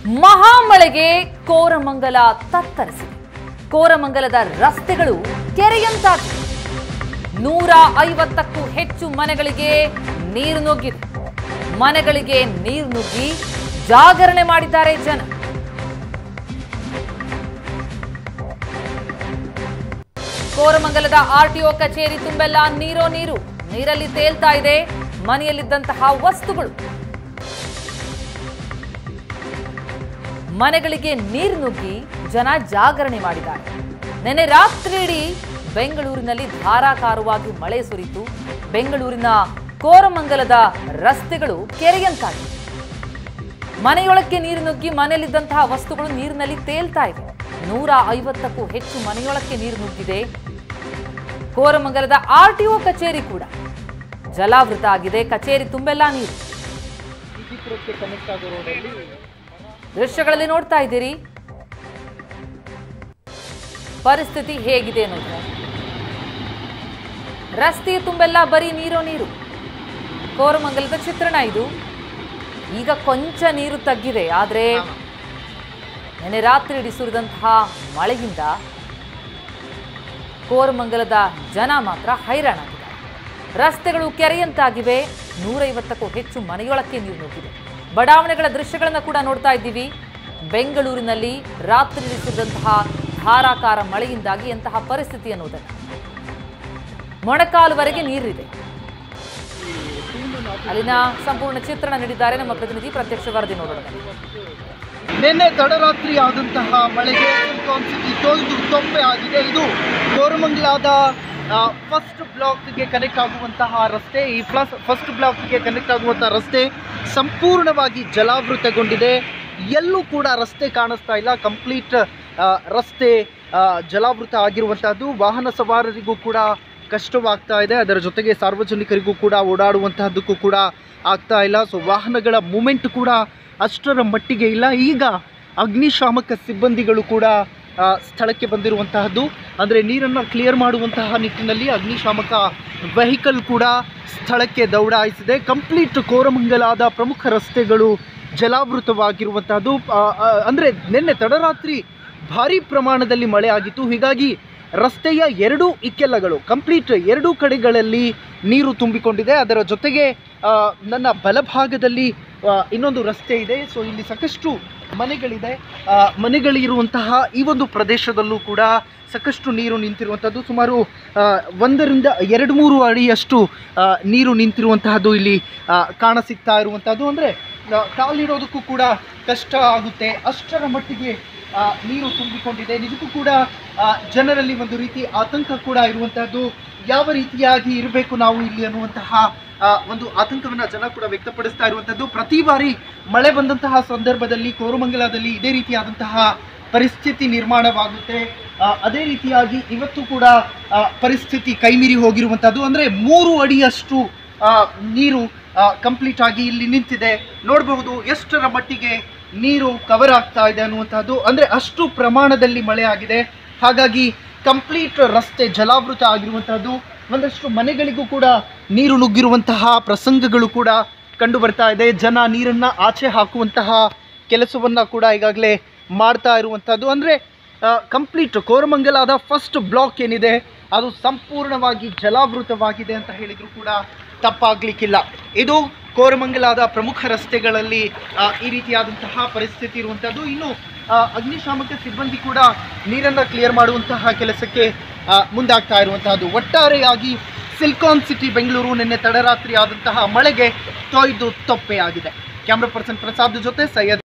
ಮಹಾಮಳೆಗೆ ಕೋರಮಂಗಲ ತತ್ತರಿಸಿದೆ ಕೋರಮಂಗಲದ ರಸ್ತೆಗಳು ಕೆರೆಯಂತಾಗಿವೆ ನೂರ ಐವತ್ತಕ್ಕೂ ಹೆಚ್ಚು ಮನೆಗಳಿಗೆ ನೀರು ನುಗ್ಗಿದೆ ಮನೆಗಳಿಗೆ ನೀರು ನುಗ್ಗಿ ಜಾಗರಣೆ ಮಾಡಿದ್ದಾರೆ ಜನ ಕೋರಮಂಗಲದ ಆರ್ಟಿಒ ಕಚೇರಿ ತುಂಬೆಲ್ಲ ನೀರೋ ನೀರು ನೀರಲ್ಲಿ ತೇಲ್ತಾ ಇದೆ ಮನೆಯಲ್ಲಿದ್ದಂತಹ ವಸ್ತುಗಳು ಮನೆಗಳಿಗೆ ನೀರು ನುಗ್ಗಿ ಜನ ಜಾಗರಣೆ ಮಾಡಿದ್ದಾರೆ ನಿನ್ನೆ ರಾತ್ರಿಯಿಡೀ ಬೆಂಗಳೂರಿನಲ್ಲಿ ಧಾರಾಕಾರವಾಗಿ ಮಳೆ ಸುರಿತು ಬೆಂಗಳೂರಿನ ಕೋರಮಂಗಲದ ರಸ್ತೆಗಳು ಕೆರೆಯಂತಾಗಿವೆ ಮನೆಯೊಳಕ್ಕೆ ನೀರು ನುಗ್ಗಿ ಮನೆಯಲ್ಲಿದ್ದಂತಹ ವಸ್ತುಗಳು ನೀರಿನಲ್ಲಿ ತೇಲ್ತಾ ಇವೆ ನೂರ ಐವತ್ತಕ್ಕೂ ಹೆಚ್ಚು ಮನೆಯೊಳಕ್ಕೆ ನೀರು ನುಗ್ಗಿದೆ ಕೋರಮಂಗಲದ ಆರ್ಟಿಒ ಕಚೇರಿ ಕೂಡ ಜಲಾವೃತ ಆಗಿದೆ ಕಚೇರಿ ತುಂಬೆಲ್ಲ ನೀರು ದೃಶ್ಯಗಳಲ್ಲಿ ನೋಡ್ತಾ ಇದ್ದೀರಿ ಪರಿಸ್ಥಿತಿ ಹೇಗಿದೆ ಅನ್ನೋದು ರಸ್ತೆಯ ತುಂಬೆಲ್ಲ ಬರೀ ನೀರೋ ನೀರು ಕೋರಮಂಗಲದ ಚಿತ್ರಣ ಇದು ಈಗ ಕೊಂಚ ನೀರು ತಗ್ಗಿದೆ ಆದರೆ ನೆನೆ ರಾತ್ರಿ ಇಡೀ ಸುರಿದಂತಹ ಮಳೆಯಿಂದ ಕೋರಮಂಗಲದ ಜನ ಮಾತ್ರ ಹೈರಾಣಾಗಿದ್ದಾರೆ ರಸ್ತೆಗಳು ಕೆರೆಯಂತಾಗಿವೆ ನೂರೈವತ್ತಕ್ಕೂ ಹೆಚ್ಚು ಮನೆಯೊಳಕ್ಕೆ ನೀರು ನುಗ್ಗಿದೆ ಬಡಾವಣೆಗಳ ದೃಶ್ಯಗಳನ್ನು ಕೂಡ ನೋಡ್ತಾ ಇದ್ದೀವಿ ಬೆಂಗಳೂರಿನಲ್ಲಿ ರಾತ್ರಿ ಇಡೀ ಸುರಿದಂತಹ ಧಾರಾಕಾರ ಮಳೆಯಿಂದಾಗಿ ಎಂತಹ ಪರಿಸ್ಥಿತಿ ಅನ್ನೋದನ್ನು ಮೊಣಕಾಲುವರೆಗೆ ನೀರಿದೆ ಅಲ್ಲಿನ ಸಂಪೂರ್ಣ ಚಿತ್ರಣ ನೀಡಿದ್ದಾರೆ ನಮ್ಮ ಪ್ರತಿನಿಧಿ ಪ್ರತ್ಯಕ್ಷ ವರದಿ ನೋಡೋಣ ನಿನ್ನೆ ತಡರಾತ್ರಿ ಆದಂತಹ ಮಳೆಗೆ ಸಿಲಿಕಾನ್ ಸಿಟಿ ತೊಯ್ದು ತೊಪ್ಪೆ ಆಗಿದೆ ಇದು ಕೋರಮಂಗಲದ ಫಸ್ಟ್ ಬ್ಲಾಕ್ಗೆ ಕನೆಕ್ಟ್ ಆಗುವಂತಹ ರಸ್ತೆ ಈ ಪ್ಲಸ್ ಫಸ್ಟ್ ಬ್ಲಾಕ್ಗೆ ಕನೆಕ್ಟ್ ಆಗುವಂತಹ ರಸ್ತೆ ಸಂಪೂರ್ಣವಾಗಿ ಜಲಾವೃತಗೊಂಡಿದೆ ಎಲ್ಲೂ ಕೂಡ ರಸ್ತೆ ಕಾಣಿಸ್ತಾ ಇಲ್ಲ ಕಂಪ್ಲೀಟ್ ರಸ್ತೆ ಆ, ಜಲಾವೃತ ಆಗಿರುವಂತಹದ್ದು ವಾಹನ ಸವಾರರಿಗೂ ಕೂಡ ಕಷ್ಟವಾಗ್ತಾ ಇದೆ ಅದರ ಜೊತೆಗೆ ಸಾರ್ವಜನಿಕರಿಗೂ ಕೂಡ ಓಡಾಡುವಂತಹದ್ದಕ್ಕೂ ಕೂಡ ಆಗ್ತಾ ಇಲ್ಲ ಸೊ ವಾಹನಗಳ ಮೂಮೆಂಟ್ ಕೂಡ ಅಷ್ಟರ ಮಟ್ಟಿಗೆ ಇಲ್ಲ ಈಗ ಅಗ್ನಿಶಾಮಕ ಸಿಬ್ಬಂದಿಗಳು ಕೂಡ ಆ, ಸ್ಥಳಕ್ಕೆ ಬಂದಿರುವಂತಹದ್ದು ಅಂದರೆ ನೀರನ್ನು ಕ್ಲಿಯರ್ ಮಾಡುವಂತಹ ನಿಟ್ಟಿನಲ್ಲಿ ಅಗ್ನಿಶಾಮಕ ವೆಹಿಕಲ್ ಕೂಡ ಸ್ಥಳಕ್ಕೆ ದೌಡಾಯಿಸಿದೆ ಕಂಪ್ಲೀಟ್ ಕೋರಮಂಗಲಾದ ಪ್ರಮುಖ ರಸ್ತೆಗಳು ಜಲಾವೃತವಾಗಿರುವಂತಹದ್ದು ಆ, ಆ, ಅಂದರೆ ನಿನ್ನೆ ತಡರಾತ್ರಿ ಭಾರಿ ಪ್ರಮಾಣದಲ್ಲಿ ಮಳೆ ಆಗಿತ್ತು ಹೀಗಾಗಿ ರಸ್ತೆಯ ಎರಡೂ ಇಕ್ಕೆಲ್ಲಗಳು ಕಂಪ್ಲೀಟ್ ಎರಡೂ ಕಡೆಗಳಲ್ಲಿ ನೀರು ತುಂಬಿಕೊಂಡಿದೆ ಅದರ ಜೊತೆಗೆ ಆ, ನನ್ನ ಬಲಭಾಗದಲ್ಲಿ ಆ, ಇನ್ನೊಂದು ರಸ್ತೆ ಇದೆ ಸೊ ಇಲ್ಲಿ ಸಾಕಷ್ಟು ಮನೆಗಳಿದೆ ಆ, ಮನೆಗಳಿರುವಂತಹ ಈ ಒಂದು ಪ್ರದೇಶದಲ್ಲೂ ಕೂಡ ಸಾಕಷ್ಟು ನೀರು ನಿಂತಿರುವಂಥದ್ದು ಸುಮಾರು ಆ, ಒಂದರಿಂದ ಎರಡು ಮೂರು ಅಡಿಯಷ್ಟು ಆ, ನೀರು ನಿಂತಿರುವಂತಹದ್ದು ಇಲ್ಲಿ ಆ, ಕಾಣಸಿಗ್ತಾ ಇರುವಂಥದ್ದು ಅಂದರೆ ಕಾಲಿಡೋದಕ್ಕೂ ಕೂಡ ಕಷ್ಟ ಆಗುತ್ತೆ ಅಷ್ಟರ ಮಟ್ಟಿಗೆ ಆ, ನೀರು ತುಂಬಿಕೊಂಡಿದೆ ನಿಜಕ್ಕೂ ಕೂಡ ಆ, ಜನರಲ್ಲಿ ಒಂದು ರೀತಿ ಆತಂಕ ಕೂಡ ಇರುವಂತಹದ್ದು ಯಾವ ರೀತಿಯಾಗಿ ಇರಬೇಕು ನಾವು ಇಲ್ಲಿ ಅನ್ನುವಂತಹ ಆ, ಒಂದು ಆತಂಕವನ್ನ ಜನ ಕೂಡ ವ್ಯಕ್ತಪಡಿಸ್ತಾ ಇರುವಂತದ್ದು ಪ್ರತಿ ಬಾರಿ ಮಳೆ ಬಂದಂತಹ ಸಂದರ್ಭದಲ್ಲಿ ಕೋರಮಂಗಲದಲ್ಲಿ ಇದೇ ರೀತಿಯಾದಂತಹ ಪರಿಸ್ಥಿತಿ ನಿರ್ಮಾಣವಾಗುತ್ತೆ ಆ, ಅದೇ ರೀತಿಯಾಗಿ ಇವತ್ತು ಕೂಡ ಆ, ಪರಿಸ್ಥಿತಿ ಕೈಮೀರಿ ಹೋಗಿರುವಂತಹದ್ದು ಅಂದ್ರೆ ಮೂರು ಅಡಿಯಷ್ಟು ಆ, ನೀರು ಕಂಪ್ಲೀಟ್ ಆಗಿ ಇಲ್ಲಿ ನಿಂತಿದೆ ನೋಡಬಹುದು ಎಷ್ಟರ ಮಟ್ಟಿಗೆ ನೀರು ಕವರ್ ಆಗ್ತಾ ಇದೆ ಅನ್ನುವಂಥದ್ದು ಅಂದ್ರೆ ಅಷ್ಟು ಪ್ರಮಾಣದಲ್ಲಿ ಮಳೆ ಆಗಿದೆ ಹಾಗಾಗಿ ಕಂಪ್ಲೀಟ್ ರಸ್ತೆ ಜಲಾವೃತ ಆಗಿರುವಂತಹದ್ದು ಒಂದಷ್ಟು ಮನೆಗಳಿಗೂ ಕೂಡ ನೀರು ನುಗ್ಗಿರುವಂತಹ ಪ್ರಸಂಗಗಳು ಕೂಡ ಕಂಡು ಬರ್ತಾ ಇದೆ ಜನ ನೀರನ್ನ ಆಚೆ ಹಾಕುವಂತಹ ಕೆಲಸವನ್ನ ಕೂಡ ಈಗಾಗಲೇ ಮಾಡ್ತಾ ಇರುವಂತಹದ್ದು ಅಂದ್ರೆ ಕಂಪ್ಲೀಟ್ ಕೋರಮಂಗಲದ ಫಸ್ಟ್ ಬ್ಲಾಕ್ ಏನಿದೆ ಅದು ಸಂಪೂರ್ಣವಾಗಿ ಜಲಾವೃತವಾಗಿದೆ ಅಂತ ಹೇಳಿದ್ರು ಕೂಡ ತಪ್ಪಾಗ್ಲಿಕ್ಕಿಲ್ಲ ಇದು ಕೋರಮಂಗಲದ ಪ್ರಮುಖ ರಸ್ತೆಗಳಲ್ಲಿ ಆ, ಈ ರೀತಿಯಾದಂತಹ ಪರಿಸ್ಥಿತಿ ಇರುವಂಥದ್ದು ಇನ್ನು ಆ, ಅಗ್ನಿಶಾಮಕ ಸಿಬ್ಬಂದಿ ಕೂಡ ನೀರನ್ನು ಕ್ಲಿಯರ್ ಮಾಡುವಂತಹ ಕೆಲಸಕ್ಕೆ ಆ, ಮುಂದಾಗ್ತಾ ಇರುವಂತಹದ್ದು ಒಟ್ಟಾರೆಯಾಗಿ ಸಿಲ್ಕಾನ್ ಸಿಟಿ ಬೆಂಗಳೂರು ನಿನ್ನೆ ತಡರಾತ್ರಿ ಆದಂತಹ ಮಳೆಗೆ ತೊಯ್ದು ತೊಪ್ಪೆಯಾಗಿದೆ ಕ್ಯಾಮ್ರಾ ಪರ್ಸನ್ ಪ್ರಸಾದ್ ಜೊತೆ ಸೈಯದ್